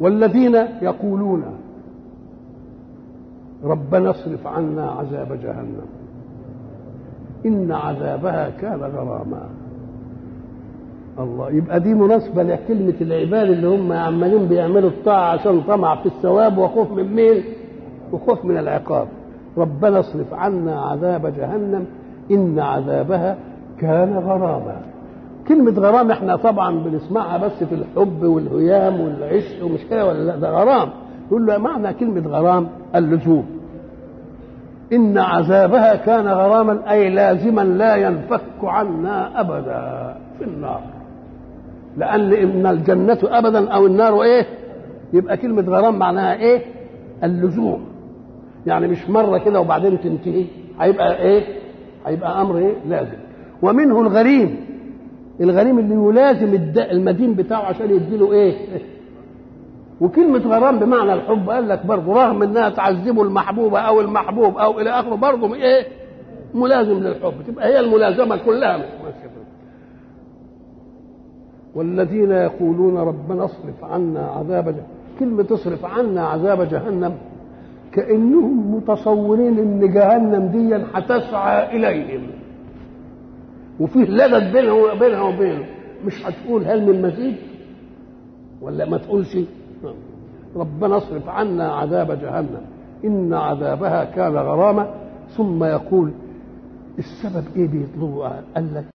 والذين يقولون ربنا اصرف عنا عذاب جهنم إن عذابها كان غراما الله يبقى دي مناسبة لكلمة العباد اللي هم عمالين بيعملوا الطاعة عشان طمع في الثواب وخوف من مين؟ وخوف من العقاب ربنا اصرف عنا عذاب جهنم إن عذابها كان غراما كلمة غرام احنا طبعا بنسمعها بس في الحب والهيام والعشق ومش كده ولا لا ده غرام يقول له معنى كلمة غرام اللزوم إن عذابها كان غراما أي لازما لا ينفك عنا أبدا في النار لأن إن الجنة أبدا أو النار إيه يبقى كلمة غرام معناها إيه اللزوم يعني مش مرة كده وبعدين تنتهي هيبقى إيه هيبقى أمر إيه لازم ومنه الغريم الغريم اللي يلازم المدين بتاعه عشان يديله ايه وكلمة غرام بمعنى الحب قال لك برضه رغم انها تعذبه المحبوبة او المحبوب او الى اخره برضه ايه ملازم للحب تبقى هي الملازمة كلها مش والذين يقولون ربنا اصرف عنا عذاب جهنم كلمة اصرف عنا عذاب جهنم كأنهم متصورين ان جهنم دي هتسعى اليهم وفيه لدد بينه وبينها وبينه مش هتقول هل من مزيد ولا ما تقولش ربنا اصرف عنا عذاب جهنم ان عذابها كان غراما ثم يقول السبب ايه بيطلبوا قال لك